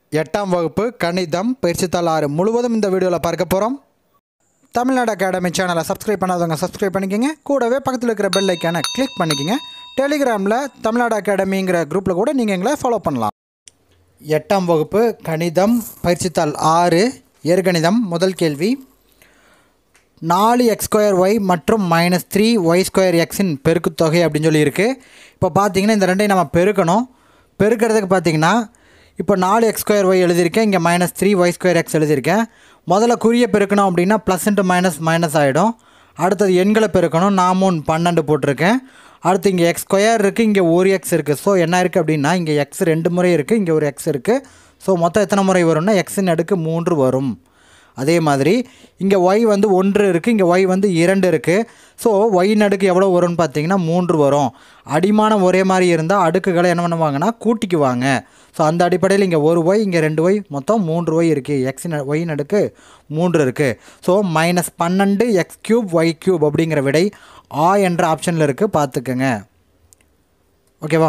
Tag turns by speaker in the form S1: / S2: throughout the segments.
S1: எட்டாம் வகுப்பு கணிதம் பயிற்சித்தாள் ஆறு முழுவதும் இந்த வீடியோவில் பார்க்க போகிறோம் தமிழ்நாடு அகாடமி சேனலை சப்ஸ்கிரைப் பண்ணாதவங்க சப்ஸ்கிரைப் பண்ணிக்கோங்க கூடவே பக்கத்தில் இருக்கிற பெல் ஐக்கானை கிளிக் பண்ணிக்கோங்க டெலிகிராமில் தமிழ்நாடு அகாடமிங்கிற குரூப்பில் கூட நீங்கள் எங்களை ஃபாலோ பண்ணலாம் எட்டாம் வகுப்பு கணிதம் பயிற்சித்தாள் ஆறு இயற்கணிதம் முதல் கேள்வி நாலு எக்ஸ் ஸ்கொயர் ஒய் மற்றும் மைனஸ் த்ரீ ஒய் ஸ்கொயர் எக்ஸின் பெருக்குத்தொகை அப்படின்னு சொல்லியிருக்கு இப்போ பார்த்தீங்கன்னா இந்த ரெண்டையும் நம்ம பெருக்கணும் பெருக்கிறதுக்கு பார்த்தீங்கன்னா இப்போ நாலு எக்ஸ் ஸ்கொயர் ஒய் எழுதியிருக்கேன் இங்கே minus three Y square X எழுதியிருக்கேன் முதல்ல குறிய பெருக்கணும் அப்படின்னா ப்ளஸ் இன்ட்டு மைனஸ் மைனஸ் ஆகிடும் அடுத்தது எண்களை பெருக்கணும் நான் மூணு பன்னெண்டு போட்டிருக்கேன் அடுத்து இங்கே எக்ஸ் ஸ்கொயர் இருக்குது இங்கே ஒரு எக்ஸ் இருக்குது ஸோ என்ன இருக்குது அப்படின்னா இங்கே எக்ஸ் ரெண்டு முறை இருக்குது இங்கே ஒரு எக்ஸ் இருக்குது ஸோ மொத்தம் எத்தனை முறை வரும்னா எக்ஸின் அடுக்கு மூன்று வரும் அதே மாதிரி இங்கே ஒய் வந்து ஒன்று இருக்குது இங்கே ஒய் வந்து இரண்டு இருக்குது ஸோ ஒய் நடுக்கு எவ்வளோ வரும்னு பார்த்தீங்கன்னா மூன்று வரும் அடிமானம் ஒரே மாதிரி இருந்தால் அடுக்குகளை என்ன பண்ணுவாங்கன்னா கூட்டிக்குவாங்க ஸோ அந்த அடிப்படையில் இங்கே ஒரு ஒய் இங்கே ரெண்டு ஒய் மொத்தம் மூன்று ஒய் இருக்குது எக்ஸ் ஒய் நடுக்கு மூன்று இருக்குது ஸோ மைனஸ் பன்னெண்டு எக்ஸ் க்யூப் ஒய் க்யூப் அப்படிங்கிற விடை ஆ என்ற ஆப்ஷனில் இருக்குது பார்த்துக்கோங்க ஓகேவா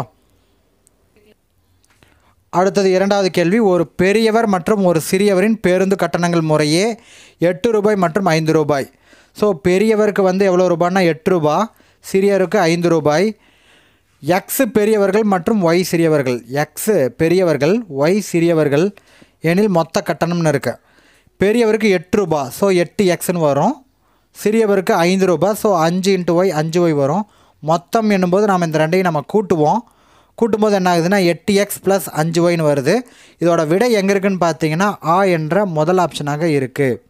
S1: அடுத்தது இரண்டாவது கேள்வி ஒரு பெரியவர் மற்றும் ஒரு சிறியவரின் பேருந்து கட்டணங்கள் முறையே எட்டு ரூபாய் மற்றும் ஐந்து ரூபாய் ஸோ பெரியவருக்கு வந்து எவ்வளோ ரூபாய்னா எட்டு ரூபா சிறியவருக்கு ஐந்து ரூபாய் எக்ஸு பெரியவர்கள் மற்றும் ஒய் சிறியவர்கள் எக்ஸு பெரியவர்கள் ஒய் சிறியவர்கள் எனில் மொத்த கட்டணம்னு இருக்கு பெரியவருக்கு எட்டு ரூபா ஸோ எட்டு எக்ஸ்னு வரும் சிறியவருக்கு ஐந்து ரூபா ஸோ அஞ்சு இன்ட்டு ஒய் அஞ்சு ஒய் வரும் மொத்தம் என்னும்போது நாம் இந்த ரெண்டையும் நம்ம கூட்டுவோம் கூட்டும்போது என்ன ஆகுதுன்னா எட்டு எக்ஸ் ப்ளஸ் அஞ்சு ஒய்னு வருது இதோட விடை எங்கே இருக்குன்னு பார்த்தீங்கன்னா ஆ என்ற முதல் ஆப்ஷனாக இருக்குது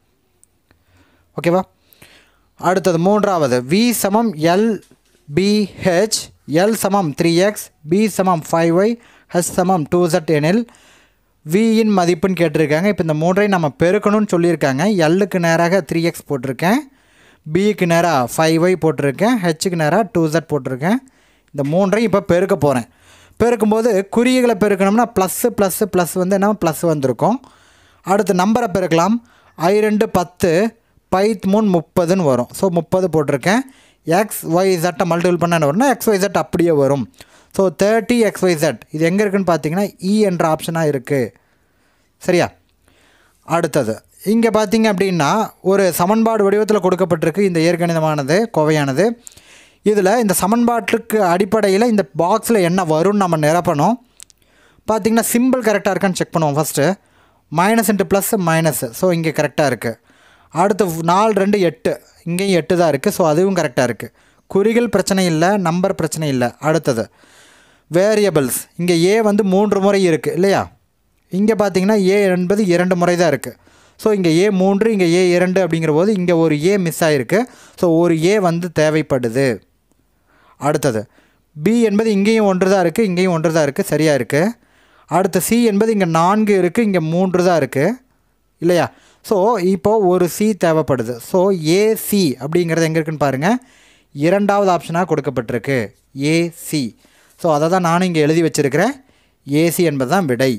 S1: ஓகேவா அடுத்தது மூன்றாவது வி சமம் எல் பிஹெச் எல் சமம் த்ரீ எக்ஸ் பி சமம் ஃபைவ் ஒய் ஹெச் சமம் டூ ஜெட் எனில் வியின் மதிப்புன்னு கேட்டிருக்காங்க இப்போ இந்த மூன்றையும் நம்ம பெருக்கணும்னு சொல்லியிருக்காங்க எல்லுக்கு நேராக த்ரீ எக்ஸ் போட்டிருக்கேன் பிக்கு நேராக ஃபைவ் ஒய் போட்டிருக்கேன் ஹெச்சுக்கு நேராக டூ ஜெட் போட்டிருக்கேன் இந்த மூன்றையும் இப்போ பெருக்க போகிறேன் பெருக்கும்போது குறியீகளை பெருக்கணும்னா ப்ளஸ்ஸு ப்ளஸ்ஸு ப்ளஸ் வந்து என்ன ப்ளஸ் வந்திருக்கும் அடுத்து நம்பரை பெருக்கலாம் ஐ ரெண்டு பத்து பைத் மூணு முப்பதுன்னு வரும் ஸோ முப்பது போட்டிருக்கேன் எக்ஸ் ஒய் ஜெட்டை மல்டிபிள் பண்ண என்ன வரும்னா எக்ஸ் ஒய் ஜெட் அப்படியே வரும் so thirty x y z இது எங்கே இருக்குன்னு பார்த்தீங்கன்னா இ என்ற ஆப்ஷனாக இருக்குது சரியா அடுத்தது இங்கே பார்த்தீங்க அப்படின்னா ஒரு சமன்பாடு வடிவத்தில் கொடுக்கப்பட்டிருக்கு இந்த இயற்கணிதமானது கோவையானது இதில் இந்த சமன்பாட்டுக்கு அடிப்படையில் இந்த பாக்ஸில் என்ன வரும்னு நம்ம நிரப்பணும் பார்த்திங்கன்னா சிம்பிள் கரெக்டாக இருக்கான்னு செக் பண்ணுவோம் first minus into plus minus so இங்கே கரெக்டாக இருக்குது அடுத்து நாலு ரெண்டு எட்டு இங்கேயும் எட்டு தான் இருக்குது ஸோ அதுவும் கரெக்டாக இருக்குது குறிகள் பிரச்சனை இல்லை நம்பர் பிரச்சனை இல்லை அடுத்தது வேரியபிள்ஸ் இங்கே ஏ வந்து மூன்று முறை இருக்குது இல்லையா இங்கே பார்த்தீங்கன்னா ஏ என்பது இரண்டு முறை தான் இருக்குது ஸோ இங்கே ஏ மூன்று இங்கே ஏ இரண்டு அப்படிங்கிற போது இங்கே ஒரு ஏ மிஸ் ஆகிருக்கு ஸோ ஒரு ஏ வந்து தேவைப்படுது அடுத்தது பி என்பது இங்கேயும் ஒன்று தான் இருக்குது இங்கேயும் ஒன்று தான் இருக்குது சரியாக இருக்குது அடுத்து சி என்பது இங்கே நான்கு இருக்குது இங்கே மூன்று தான் இருக்குது இல்லையா ஸோ இப்போது ஒரு சி தேவைப்படுது ஸோ ஏசி அப்படிங்கிறது எங்கே இருக்குன்னு பாருங்கள் இரண்டாவது ஆப்ஷனாக கொடுக்கப்பட்டிருக்கு ஏசி ஸோ அதை தான் நானும் இங்கே எழுதி வச்சுருக்கிறேன் ஏசி என்பது தான் விடை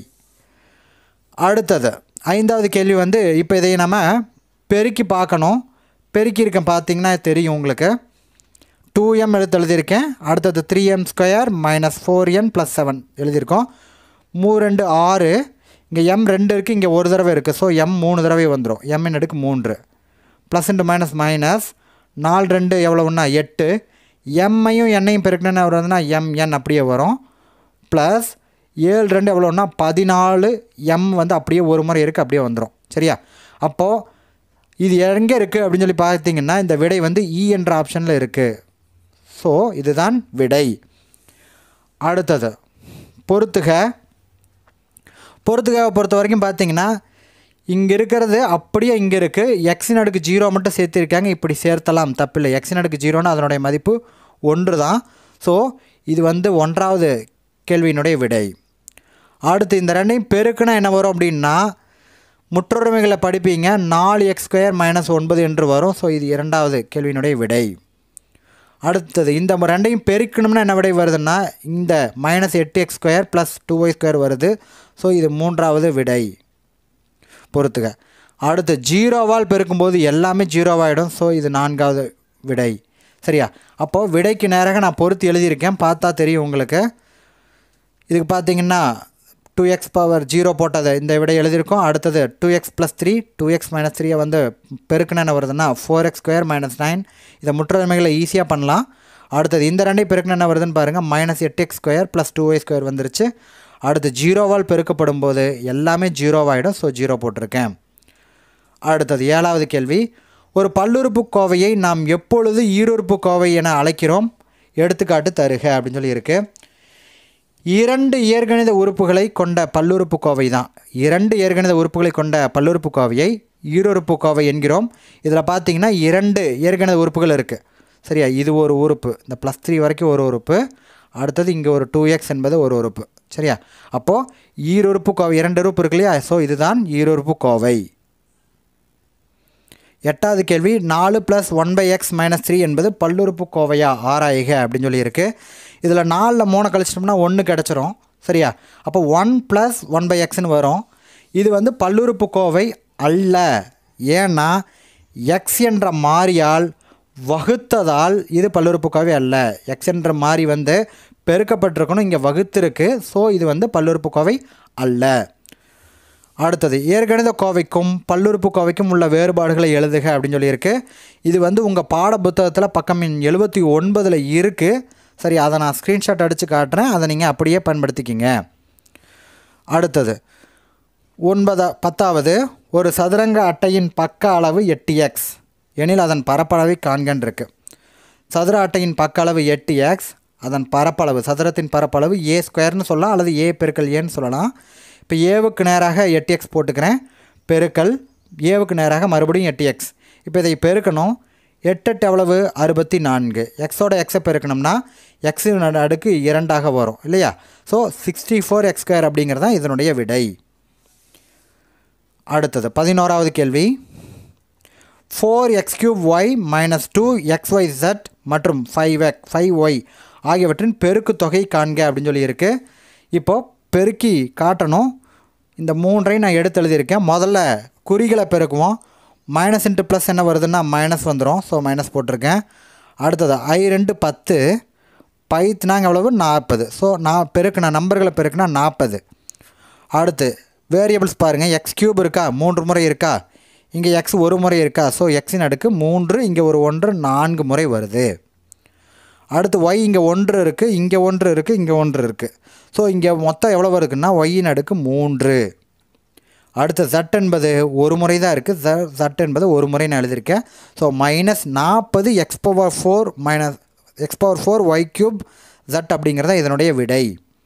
S1: அடுத்தது ஐந்தாவது கேள்வி வந்து இப்போ இதை நம்ம பெருக்கி பார்க்கணும் பெருக்கியிருக்கேன் பார்த்தீங்கன்னா தெரியும் உங்களுக்கு டூ எம் எழுத்து எழுதியிருக்கேன் அடுத்தது three m square minus four n plus seven எழுதியிருக்கோம் மூ ரெண்டு ஆறு இங்கே எம் ரெண்டு இருக்குது இங்கே ஒரு தடவை இருக்குது ஸோ எம் மூணு தடவை வந்துடும் எம்மின் அடுக்கு மூன்று ப்ளஸ் இன்ட்டு மைனஸ் மைனஸ் நாலு ரெண்டு எவ்வளோன்னா எட்டு எம்மையும் எண்ணையும் பெருக்கணுன்னு வருதுன்னா எம் என் அப்படியே வரும் ப்ளஸ் ஏழு ரெண்டு எவ்வளோன்னா பதினாலு எம் வந்து அப்படியே ஒரு முறை இருக்குது அப்படியே வந்துடும் சரியா அப்போது இது எங்கே இருக்குது அப்படின்னு சொல்லி பார்த்தீங்கன்னா இந்த விடை வந்து இ என்ற ஆப்ஷனில் இருக்குது ஸோ இதுதான் விடை அடுத்தது பொறுத்துக பொறுத்துகாவை பொறுத்த வரைக்கும் பார்த்தீங்கன்னா இங்கே இருக்கிறது அப்படியே இங்கே இருக்குது எக்ஸின் அடுக்கு ஜீரோ மட்டும் சேர்த்துருக்காங்க இப்படி சேர்த்தலாம் தப்பில்லை எக்ஸின் அடுக்கு ஜீரோன்னு அதனுடைய மதிப்பு ஒன்று தான் ஸோ இது வந்து ஒன்றாவது கேள்வியினுடைய விடை அடுத்து இந்த ரெண்டையும் பெருக்குனா என்ன வரும் அப்படின்னா முற்றுரிமைகளை படிப்பீங்க நாலு எக்ஸ் ஸ்கொயர் மைனஸ் ஒன்பது என்று வரும் ஸோ இது இரண்டாவது கேள்வியினுடைய விடை அடுத்தது இந்த ரெண்டையும் பெருக்கணும்னா என்ன விடை வருதுன்னா இந்த மைனஸ் எட்டு x square plus two y square வருது ஸோ இது மூன்றாவது விடை பொறுத்துக அடுத்து ஜீரோவால் பெருக்கும்போது எல்லாமே ஜீரோவாகிடும் ஸோ இது நான்காவது விடை சரியா அப்போது விடைக்கு நேராக நான் பொறுத்து எழுதியிருக்கேன் பார்த்தா தெரியும் உங்களுக்கு இதுக்கு பார்த்தீங்கன்னா டூ எக்ஸ் பவர் ஜீரோ போட்டது இந்த விட எழுதியிருக்கோம் அடுத்தது two x plus three two x minus த்ரீயை வந்து பெருக்குன்னு என்ன வருதுன்னா four x square minus nine இதை முற்றுரிமைகளை ஈஸியாக பண்ணலாம் அடுத்தது இந்த ரெண்டையும் பெருக்குன்னு என்ன வருதுன்னு பாருங்கள் மைனஸ் எட்டு x square plus two y square வந்துருச்சு அடுத்து ஜீரோவால் பெருக்கப்படும் போது எல்லாமே ஜீரோவாயிடும் ஸோ ஜீரோ போட்டிருக்கேன் அடுத்தது ஏழாவது கேள்வி ஒரு பல்லுறுப்பு கோவையை நாம் எப்பொழுது ஈருறுப்பு கோவை என அழைக்கிறோம் எடுத்துக்காட்டு தருக அப்படின்னு சொல்லி இருக்கு இரண்டு இயற்கணித உறுப்புகளை கொண்ட பல்லுறுப்பு கோவை தான் இரண்டு இயற்கணித உறுப்புகளை கொண்ட பல்லுறுப்பு கோவையை ஈருறுப்பு கோவை என்கிறோம் இதில் பார்த்தீங்கன்னா இரண்டு இயற்கணித உறுப்புகள் இருக்குது சரியா இது ஒரு உறுப்பு இந்த ப்ளஸ் த்ரீ வரைக்கும் ஒரு உறுப்பு அடுத்தது இங்கே ஒரு டூ எக்ஸ் என்பது ஒரு உறுப்பு சரியா அப்போது ஈருறுப்பு கோவை இரண்டு உறுப்பு இருக்கு இல்லையா ஸோ இதுதான் ஈருறுப்பு கோவை எட்டாவது கேள்வி நாலு plus one by x minus three என்பது பல்லுறுப்பு கோவையா ஆராய்க அப்படின்னு சொல்லியிருக்கு இதில் நாலில் மூணை கழிச்சிட்டோம்னா ஒன்று கிடச்சிரும் சரியா அப்போ ஒன் ப்ளஸ் ஒன் பை எக்ஸ்னு வரும் இது வந்து பல்லுறுப்பு கோவை அல்ல ஏன்னா எக்ஸ் என்ற மாறியால் வகுத்ததால் இது பல்லுறுப்புக்கோவை அல்ல எக்ஸ் என்ற மாறி வந்து பெருக்கப்பட்டிருக்கணும் இங்கே வகுத்திருக்கு ஸோ இது வந்து பல்லுறுப்புக்கோவை அல்ல அடுத்தது இயற்கணித கோவைக்கும் பல்லுறுப்பு கோவைக்கும் உள்ள வேறுபாடுகளை எழுதுக அப்படின்னு சொல்லியிருக்கு இது வந்து உங்கள் பாட புத்தகத்தில் பக்கம் எழுபத்தி ஒன்பதில் இருக்குது சரி அதை நான் ஸ்க்ரீன்ஷாட் அடித்து காட்டுறேன் அதை நீங்கள் அப்படியே பயன்படுத்திக்கிங்க அடுத்தது ஒன்பதா பத்தாவது ஒரு சதுரங்க அட்டையின் பக்க அளவு எட்டு எக்ஸ் எனில் அதன் பரப்பளவை காண்கன் இருக்கு சதுர அட்டையின் பக்க அளவு எட்டு எக்ஸ் அதன் பரப்பளவு சதுரத்தின் பரப்பளவு ஏ ஸ்கொயர்னு சொல்லலாம் அல்லது ஏ பெருக்கல் ஏன்னு சொல்லலாம் இப்போ ஏவுக்கு நேராக எட்டு எக்ஸ் போட்டுக்கிறேன் பெருக்கல் ஏவுக்கு நேராக மறுபடியும் எட்டு எக்ஸ் இப்போ இதை பெருக்கணும் எட்டு எட்டு எவ்வளவு அறுபத்தி நான்கு எக்ஸோட எக்ஸை பெருக்கணும்னா எக்ஸின் அடுக்கு இரண்டாக வரும் இல்லையா so sixty four x square அப்படிங்கிறது தான் இதனுடைய விடை அடுத்தது பதினோராவது கேள்வி four x cube y minus two x y z மற்றும் ஃபைவ் எக் ஃபைவ் ஒய் ஆகியவற்றின் பெருக்கு தொகை காண்க அப்படின்னு சொல்லியிருக்கு இப்போது பெருக்கி காட்டணும் இந்த மூன்றையும் நான் எடுத்து எழுதியிருக்கேன் முதல்ல குறிகளை பெருக்குவோம் மைனஸ் இன்ட்டு ப்ளஸ் என்ன வருதுன்னா மைனஸ் வந்துடும் ஸோ மைனஸ் போட்டிருக்கேன் அடுத்தது ஐ ரெண்டு பத்து பைத்துனாங்க எவ்வளவு நாற்பது ஸோ நான் பெருக்கின நம்பர்களை பெருக்குனா நாற்பது அடுத்து வேரியபிள்ஸ் பாருங்கள் எக்ஸ் கியூப் இருக்கா மூன்று முறை இருக்கா இங்கே எக்ஸ் ஒரு முறை இருக்கா ஸோ எக்ஸின் அடுக்கு மூன்று இங்கே ஒரு ஒன்று நான்கு முறை வருது அடுத்து ஒய் இங்கே ஒன்று இருக்குது இங்கே ஒன்று இருக்குது இங்கே ஒன்று இருக்குது ஸோ இங்கே மொத்தம் எவ்வளோ இருக்குன்னா ஒய்யின் அடுக்கு மூன்று அடுத்து ஜட் என்பது ஒரு முறை தான் இருக்குது ஜ ஜட் என்பது ஒரு முறை நான் எழுதியிருக்கேன் ஸோ மைனஸ் நாற்பது x power four minus x power four y cube z அப்படிங்கிறத இதனுடைய விடை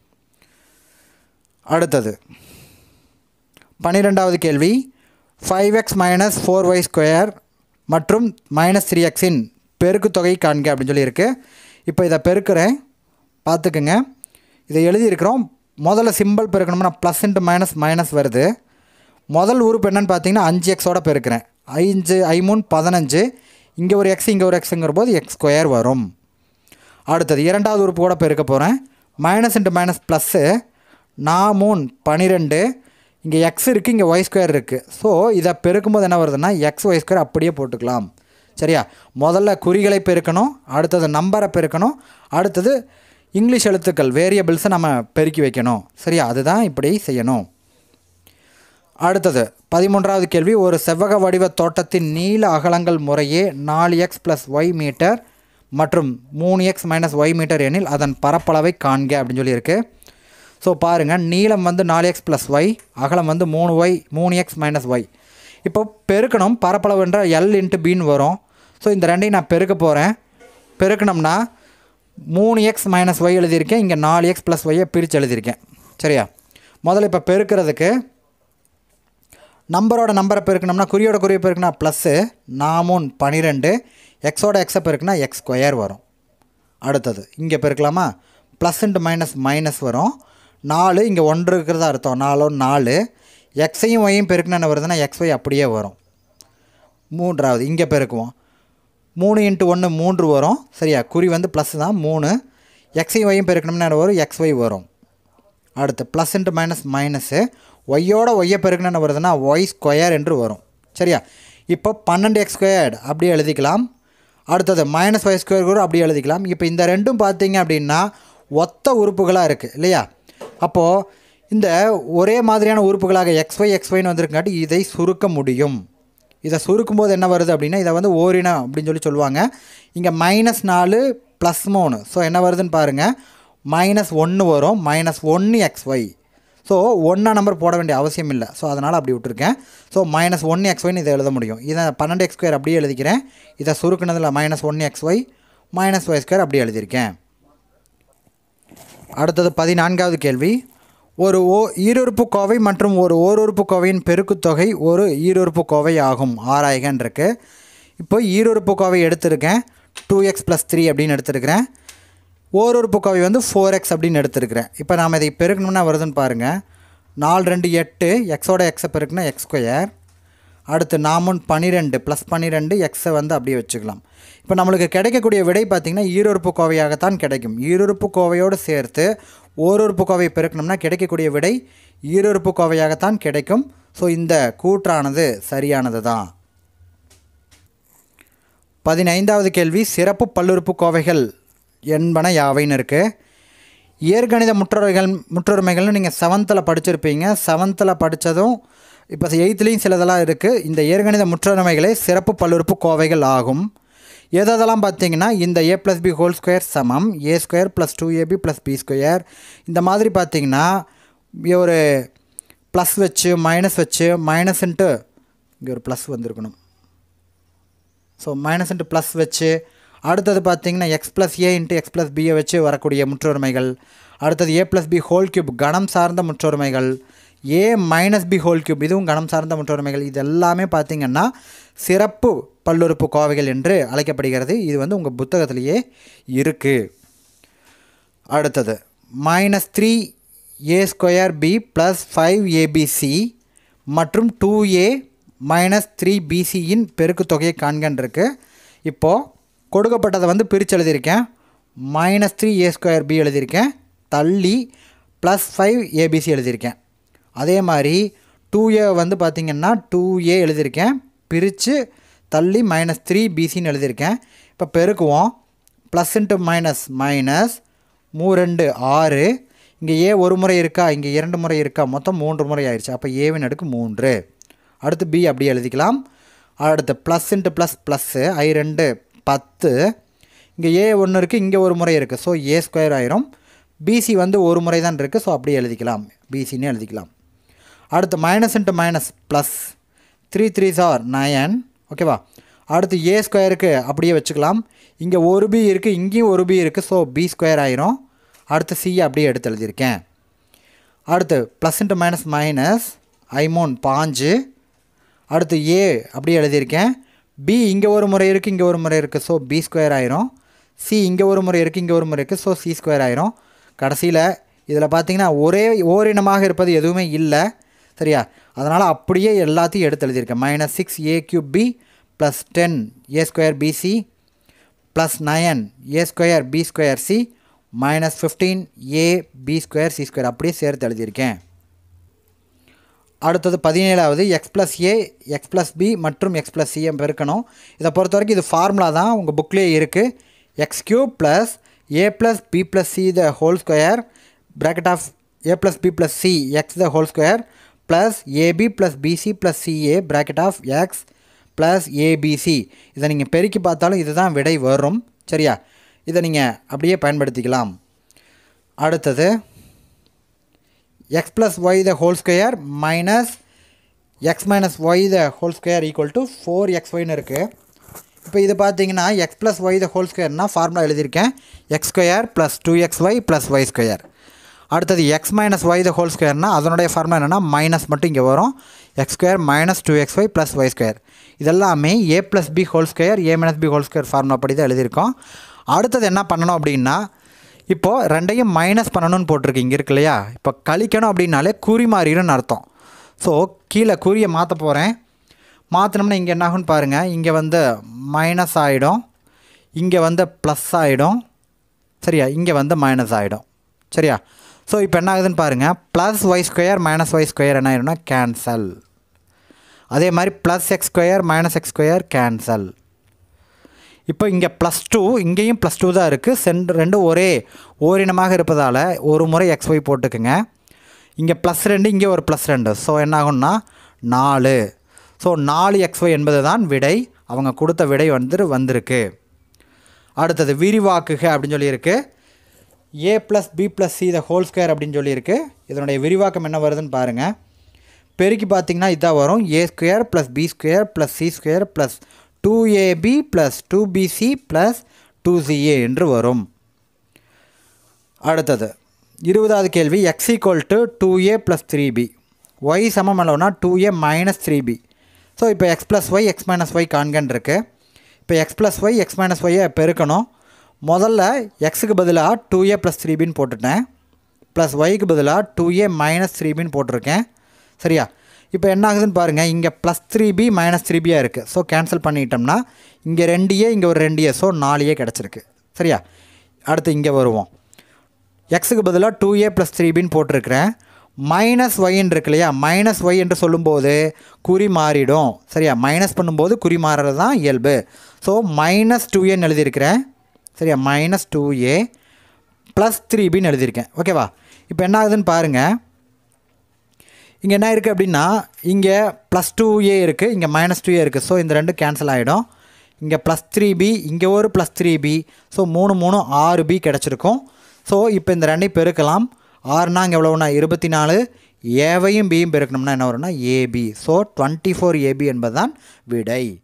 S1: அடுத்தது பன்னிரெண்டாவது கேள்வி five x minus four y square மற்றும் மைனஸ் த்ரீ எக்ஸின் பெருக்கு தொகை காண்க அப்படின்னு சொல்லியிருக்கு இப்போ இதை பெருக்கிறேன் பார்த்துக்குங்க இதை எழுதியிருக்கிறோம் முதல்ல சிம்பிள் பெருக்கணும்னா ப்ளஸ் இன்ட்டு மைனஸ் மைனஸ் வருது முதல் உறுப்பு என்னென்னு பார்த்தீங்கன்னா அஞ்சு எக்ஸோட பெருக்கிறேன் ஐந்து ஐ மூணு பதினஞ்சு இங்கே ஒரு எக்ஸ் இங்கே ஒரு எக்ஸுங்கிற போது எக்ஸ் ஸ்கொயர் வரும் அடுத்தது இரண்டாவது உறுப்பு கூட பெருக்க போகிறேன் மைனஸ் இன்ட்டு மைனஸ் ப்ளஸ்ஸு நான் மூணு பன்னிரெண்டு இங்கே எக்ஸ் இருக்குது இங்கே ஒய் ஸ்கொயர் இருக்குது ஸோ இதை பெருக்கும்போது என்ன வருதுன்னா எக்ஸ் ஒய் ஸ்கொயர் அப்படியே போட்டுக்கலாம் சரியா முதல்ல குறிகளை பெருக்கணும் அடுத்தது நம்பரை பெருக்கணும் அடுத்தது இங்கிலீஷ் எழுத்துக்கள் வேரியபிள்ஸை நம்ம பெருக்கி வைக்கணும் சரியா அதுதான் இப்படி செய்யணும் அடுத்தது பதிமூன்றாவது கேள்வி ஒரு செவ்வக வடிவ தோட்டத்தின் நீள அகலங்கள் முறையே நாலு எக்ஸ் ப்ளஸ் ஒய் மீட்டர் மற்றும் மூணு எக்ஸ் மைனஸ் ஒய் மீட்டர் எனில் அதன் பரப்பளவை காண்க அப்படின்னு சொல்லியிருக்கு ஸோ பாருங்கள் நீளம் வந்து நாலு எக்ஸ் ப்ளஸ் ஒய் அகலம் வந்து மூணு ஒய் மூணு எக்ஸ் மைனஸ் ஒய் இப்போ பெருக்கணும் பரப்பளவுன்ற எல் இன்ட்டு பின்னு வரும் ஸோ இந்த ரெண்டையும் நான் பெருக்க போகிறேன் பெருக்கணும்னா மூணு எக்ஸ் மைனஸ் ஒய் எழுதியிருக்கேன் இங்கே நாலு எக்ஸ் ப்ளஸ் ஒய்யை பிரித்து எழுதியிருக்கேன் சரியா முதல்ல இப்போ பெருக்கிறதுக்கு நம்பரோட நம்பரை பெருக்கணும்னா குறியோட குறியை பெருக்குனா ப்ளஸ்ஸு நாமூன் பன்னிரெண்டு எக்ஸோட எக்ஸை பெருக்குனா எக்ஸ் ஸ்கொயர் வரும் அடுத்தது இங்கே பெருக்கலாமா ப்ளஸ் இன்ட்டு மைனஸ் மைனஸ் வரும் நாலு இங்கே ஒன்று இருக்கிறதா அர்த்தம் நாலோ நாலு எக்ஸையும் ஒய்யும் பெருக்குனா என்ன வருதுன்னா எக்ஸ் ஒய் அப்படியே வரும் மூன்றாவது இங்கே பெருக்குவோம் மூணு இன்ட்டு ஒன்று மூன்று வரும் சரியா குறி வந்து ப்ளஸ் தான் மூணு எக்ஸையும் ஒய்யும் பெருக்கணும்னா என்ன வரும் எக்ஸ் ஒய் வரும் அடுத்து ப்ளஸ் இன்ட்டு மைனஸ் மைனஸு ஒய்யோட ஒய்யை பெருக்கணும் என்ன வருதுன்னா ஒய் ஸ்கொயர் என்று வரும் சரியா இப்போ பன்னெண்டு எக்ஸ் ஸ்கொயர்டு அப்படியே எழுதிக்கலாம் அடுத்தது மைனஸ் ஒய் ஸ்கொயர் கூட அப்படியே எழுதிக்கலாம் இப்போ இந்த ரெண்டும் பார்த்தீங்க அப்படின்னா ஒத்த உறுப்புகளாக இருக்குது இல்லையா அப்போது இந்த ஒரே மாதிரியான உறுப்புகளாக எக்ஸ்ஒய் எக்ஸ்ஒய்னு வந்திருக்காட்டி இதை சுருக்க முடியும் இதை சுருக்கும் போது என்ன வருது அப்படின்னா இதை வந்து ஓரினம் அப்படின்னு சொல்லி சொல்லுவாங்க இங்கே மைனஸ் நாலு ப்ளஸ் மூணு ஸோ என்ன வருதுன்னு பாருங்கள் மைனஸ் ஒன்று வரும் மைனஸ் ஒன்று எக்ஸ்ஒய் ஸோ ஒன்றா நம்பர் போட வேண்டிய அவசியம் இல்லை ஸோ அதனால் அப்படி விட்டுருக்கேன் ஸோ மைனஸ் ஒன்று எக்ஸ்ஒய்னு இதை எழுத முடியும் இதை பன்னெண்டு எக்ஸ் ஸ்கொயர் அப்படியே எழுதிக்கிறேன் இதை சுருக்குனதில் மைனஸ் ஒன்று எக்ஸ்ஒய் மைனஸ் ஒய் ஸ்கொயர் அப்படியே எழுதியிருக்கேன் அடுத்தது பதினான்காவது கேள்வி ஒரு ஓ ஈருறுப்பு கோவை மற்றும் ஒரு ஓருறுப்பு கோவையின் பெருக்குத்தொகை ஒரு ஈருறுப்பு கோவை ஆகும் ஆராய்கன் இருக்கு இப்போ ஈருறுப்பு கோவை எடுத்திருக்கேன் டூ எக்ஸ் ப்ளஸ் த்ரீ அப்படின்னு எடுத்திருக்கிறேன் ஓருறுப்பு கோவை வந்து ஃபோர் எக்ஸ் அப்படின்னு எடுத்திருக்கிறேன் இப்போ நாம் இதை பெருக்கணும்னா வருதுன்னு பாருங்கள் நாலு ரெண்டு எட்டு எக்ஸோட எக்ஸை பெருக்குனா எக்ஸ் ஸ்கொயர் அடுத்து நாமுன் பன்னிரெண்டு ப்ளஸ் பன்னிரெண்டு எக்ஸை வந்து அப்படியே வச்சுக்கலாம் இப்போ நம்மளுக்கு கிடைக்கக்கூடிய விடை பார்த்திங்கன்னா ஈருறுப்பு கோவையாகத்தான் கிடைக்கும் ஈருறுப்பு கோவையோடு சேர்த்து ஓருறுப்பு கோவை பெருக்கணும்னா கிடைக்கக்கூடிய விடை ஈருறுப்பு கோவையாகத்தான் கிடைக்கும் ஸோ இந்த கூற்றானது சரியானது தான் பதினைந்தாவது கேள்வி சிறப்பு பல்லுறுப்பு கோவைகள் என்பன யாவைன்னு இருக்குது இயற்கணித முற்றுரைகள் முற்றுரிமைகள்னு நீங்கள் செவன்த்தில் படிச்சிருப்பீங்க செவன்த்தில் படித்ததும் இப்போ எயித்துலேயும் சிலதெல்லாம் இருக்குது இந்த இயற்கணித முற்றுரிமைகளே சிறப்பு பல்லுறுப்பு கோவைகள் ஆகும் எதெல்லாம் பார்த்தீங்கன்னா இந்த a plus b whole square சமம் a square plus two a b plus b square இந்த மாதிரி பார்த்தீங்கன்னா ஒரு ப்ளஸ் வச்சு மைனஸ் வச்சு மைனஸ்ன்ட்டு இங்கே ஒரு ப்ளஸ் வந்திருக்கணும் ஸோ மைனஸ் இன்ட்டு ப்ளஸ் வச்சு அடுத்தது பார்த்தீங்கன்னா x plus a into x plus பியை வச்சு வரக்கூடிய முற்றொருமைகள் அடுத்தது a plus b whole cube கணம் சார்ந்த முற்றொருமைகள் a minus b whole cube இதுவும் கணம் சார்ந்த முற்றொருமைகள் இது எல்லாமே பார்த்தீங்கன்னா சிறப்பு பல்லுறுப்பு கோவைகள் என்று அழைக்கப்படுகிறது இது வந்து உங்கள் புத்தகத்திலேயே இருக்குது அடுத்தது minus three a square b plus five a b c மற்றும் டூ ஏ மைனஸ் த்ரீ பிசியின் பெருக்கு தொகையை காண்கன் இருக்கு இப்போது கொடுக்கப்பட்டதை வந்து பிரித்து எழுதியிருக்கேன் minus three a square b எழுதியிருக்கேன் தள்ளி ப்ளஸ் ஃபைவ் ஏபிசி எழுதியிருக்கேன் அதே மாதிரி டூ ஏ வந்து பார்த்திங்கன்னா டூ ஏ எழுதியிருக்கேன் பிரித்து தள்ளி மைனஸ் த்ரீ பிசின்னு எழுதியிருக்கேன் இப்போ பெருக்குவோம் ப்ளஸ் இன்ட்டு மைனஸ் மைனஸ் மூ ரெண்டு ஆறு இங்கே ஏ ஒரு முறை இருக்கா இங்கே இரண்டு முறை இருக்கா மொத்தம் மூன்று முறை ஆயிடுச்சு அப்போ ஏவின் அடுக்கு மூன்று அடுத்து பி அப்படியே எழுதிக்கலாம் அடுத்து ப்ளஸ் இன்ட்டு ப்ளஸ் ப்ளஸ்ஸு ஐ ரெண்டு பத்து இங்கே ஏ ஒன்று இருக்குது இங்கே ஒரு முறை இருக்குது ஸோ ஏ ஸ்கொயர் ஆயிரும் பிசி வந்து ஒரு முறை தான் இருக்குது ஸோ அப்படியே எழுதிக்கலாம் பிசின்னு எழுதிக்கலாம் அடுத்து minus into minus plus three three சார் நயன் ஓகேவா அடுத்து ஏ ஸ்கொயருக்கு அப்படியே வச்சுக்கலாம் இங்கே ஒரு பி இருக்குது இங்கேயும் ஒரு பி இருக்குது ஸோ பி ஸ்கொயர் ஆயிரும் அடுத்து சி அப்படியே எடுத்து எழுதியிருக்கேன் அடுத்து ப்ளஸ் இன்ட்டு மைனஸ் மைனஸ் ஐமோன் பாஞ்சு அடுத்து ஏ அப்படியே எழுதியிருக்கேன் பி இங்கே ஒரு முறை இருக்குது இங்கே ஒரு முறை இருக்குது ஸோ பி ஸ்கொயர் ஆயிரும் சி இங்கே ஒரு முறை இருக்குது இங்கே ஒரு முறை இருக்குது ஸோ சி ஸ்கொயர் ஆயிரும் கடைசியில் இதில் பார்த்தீங்கன்னா ஒரே ஓரினமாக இருப்பது எதுவுமே இல்லை சரியா அதனால் அப்படியே எல்லாத்தையும் எடுத்து எழுதியிருக்கேன் minus six a cube b plus ten a square b c plus nine a square b square c minus fifteen a b square c square அப்படியே சேர்த்து எழுதியிருக்கேன் அடுத்தது பதினேழாவது x plus a x plus b மற்றும் எக்ஸ் ப்ளஸ் சிஎம் பெருக்கணும் இதை பொறுத்த வரைக்கும் இது ஃபார்முலா தான் உங்கள் புக்லேயே இருக்குது x cube plus a plus b plus c the whole square bracket of a plus b plus c x the whole square plus a b plus b c plus c a bracket of x plus a b c இதை நீங்கள் பெருக்கி பார்த்தாலும் இதுதான் விடை வரும் சரியா இதை நீங்கள் அப்படியே பயன்படுத்திக்கலாம் அடுத்தது x plus y the whole square minus x minus y the whole square equal to four x ஒய்னு இருக்குது இப்போ இது பார்த்தீங்கன்னா x plus y the whole ஸ்கொயர்னால் ஃபார்முலா எழுதியிருக்கேன் x square plus two x y plus y square அடுத்தது x minus y the whole ஸ்கொயர்னால் அதனுடைய ஃபார்முலா என்னென்னா மைனஸ் மட்டும் இங்கே வரும் x square minus two x y plus y square இதெல்லாமே a plus b whole square a minus b whole square formula படி தான் எழுதியிருக்கோம் அடுத்தது என்ன பண்ணணும் அப்படின்னா இப்போது ரெண்டையும் மைனஸ் பண்ணணும்னு போட்டிருக்கு இங்கே இருக்கு இல்லையா இப்போ கழிக்கணும் அப்படின்னாலே குறி மாறிடும்னு அர்த்தம் ஸோ கீழே குறியை மாற்ற போகிறேன் மாற்றினோம்னா இங்கே என்ன ஆகும்னு பாருங்கள் இங்கே வந்து மைனஸ் ஆகிடும் இங்கே வந்து ப்ளஸ் ஆகிடும் சரியா இங்கே வந்து மைனஸ் ஆகிடும் சரியா ஸோ இப்போ என்ன ஆகுதுன்னு பாருங்கள் plus y square minus y square என்ன ஆகிடும்னா கேன்சல் அதே மாதிரி plus x square minus x square cancel இப்போ இங்கே ப்ளஸ் டூ இங்கேயும் ப்ளஸ் டூ தான் இருக்குது சென்ட் ரெண்டும் ஒரே ஓரினமாக இருப்பதால் ஒரு முறை எக்ஸ் ஒய் போட்டுக்குங்க இங்கே ப்ளஸ் ரெண்டு இங்கே ஒரு ப்ளஸ் ரெண்டு ஸோ என்ன ஆகும்னா நாலு ஸோ நாலு எக்ஸ்ஒய் என்பது தான் விடை அவங்க கொடுத்த விடை வந்து வந்திருக்கு அடுத்தது விரிவாக்குக அப்படின்னு சொல்லியிருக்கு a plus b plus c the whole square அப்படின்னு சொல்லியிருக்கு இதனுடைய விரிவாக்கம் என்ன வருதுன்னு பாருங்கள் பெருக்கி பார்த்தீங்கன்னா இதான் வரும் a square plus b square plus c square plus two a b plus two b c plus two c a என்று வரும் அடுத்தது இருபதாவது கேள்வி x equal to two a plus three b y சமம் அளவுனா two a minus three b so இப்போ x plus y x minus y காண்கன் இருக்கு இப்போ x plus y x minus ஒய்யை பெருக்கணும் முதல்ல எக்ஸுக்கு பதிலாக டூ ஏ ப்ளஸ் த்ரீ பின்னு போட்டுட்டேன் ப்ளஸ் ஒய்க்கு பதிலாக டூ ஏ மைனஸ் த்ரீ பின்னு போட்டிருக்கேன் சரியா இப்போ என்ன ஆகுதுன்னு பாருங்கள் இங்கே plus three b minus three பியாக இருக்குது ஸோ கேன்சல் பண்ணிட்டோம்னா இங்கே ரெண்டு ஏ இங்கே ஒரு ரெண்டு ஏ ஸோ நாலு ஏ கிடச்சிருக்கு சரியா அடுத்து இங்கே வருவோம் எக்ஸுக்கு பதிலாக டூ ஏ ப்ளஸ் த்ரீ பின்னு போட்டிருக்கிறேன் மைனஸ் ஒய்ன்னு இருக்கு இல்லையா மைனஸ் ஒய் என்று சொல்லும்போது குறி மாறிடும் சரியா மைனஸ் பண்ணும்போது குறி மாறுறது தான் இயல்பு ஸோ மைனஸ் டூ ஏன்னு எழுதியிருக்கிறேன் சரியா minus two a plus three பின்னு எழுதியிருக்கேன் ஓகேவா இப்போ என்ன ஆகுதுன்னு பாருங்கள் இங்கே என்ன இருக்குது அப்படின்னா இங்கே ப்ளஸ் டூ ஏ இருக்குது இங்கே மைனஸ் டூ ஏ இருக்குது ஸோ இந்த ரெண்டு கேன்சல் ஆகிடும் இங்கே ப்ளஸ் த்ரீ பி இங்கே ஒரு ப்ளஸ் த்ரீ பி ஸோ மூணு மூணு ஆறு பி கிடச்சிருக்கும் ஸோ இப்போ இந்த ரெண்டையும் பெருக்கலாம் ஆறுனா இங்கே எவ்வளோனா இருபத்தி நாலு ஏவையும் பியும் பெருக்கணும்னா என்ன வரும்னா a b so twenty four a b என்பது தான் விடை